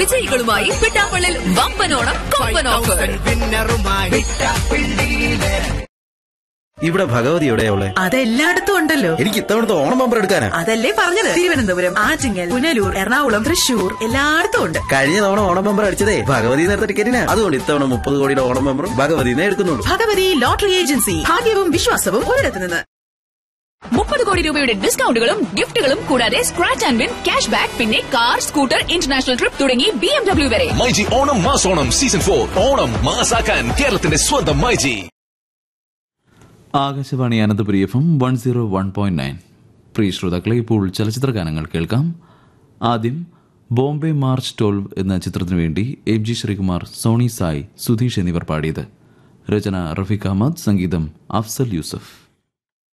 വിജയികളുമായി പിട്ടാപ്പള്ളിൽ വമ്പനോണം കൊമ്പൻ ഓഫർ ഇവിടെ ഭഗവതി എവിടെയുള്ള അതെല്ലായിടത്തും ഉണ്ടല്ലോ എനിക്ക് ഇത്തവണത്തെ ഓണം ബമ്പർ എടുക്കാനാ അതല്ലേ പറഞ്ഞത് തിരുവനന്തപുരം ആറ്റിങ്ങൽ പുനലൂർ എറണാകുളം തൃശൂർ എല്ലായിടത്തും ഉണ്ട് കഴിഞ്ഞ തവണ ഓണം ബമ്പർ അടിച്ചതേ ഭഗവതി നേരത്തെ ടിക്കറ്റിനാ അതുകൊണ്ട് ഇത്തവണ മുപ്പത് കോടിയുടെ ഓണം ബമ്പറും ഭഗവതിനെ എടുക്കുന്നുള്ളൂ ഭഗവതി ലോട്ടറി ഏജൻസി ഭാഗ്യവും വിശ്വാസവും ഒരിടത്ത് നിന്ന് മുപ്പത് കോടി രൂപയുടെ ഡിസ്കൗണ്ടുകളും ഗിഫ്റ്റുകളും കൂടാതെ scratch and win cash back പിന്നെ കാർ സ്കൂട്ടർ ഇന്റർനാഷണൽ ട്രിപ്പ് തുടങ്ങി ബി എം ഡബ്ല്യു വരെ മൈജി ഓണം മാസോണം സീസൺ ഫോർ ഓണം മാസാക്കാൻ കേരളത്തിന്റെ സ്വന്തം myG Akashvani Ananthapuri F M one zero one point nine പ്രിയ ശ്രോതാക്കളെ ഇപ്പോൾ ചലച്ചിത്ര ഗാനങ്ങൾ കേൾക്കാം ആദ്യം ബോംബെ മാർച്ച് ട്വൽവ് എന്ന ചിത്രത്തിനു വേണ്ടി എം ജി ശ്രീകുമാർ സോണി സായ് സുധീഷ് എന്നിവർ പാടിയത് രചന റഫീഖ് അഹമ്മദ് സംഗീതം അഫ്സൽ യൂസഫ്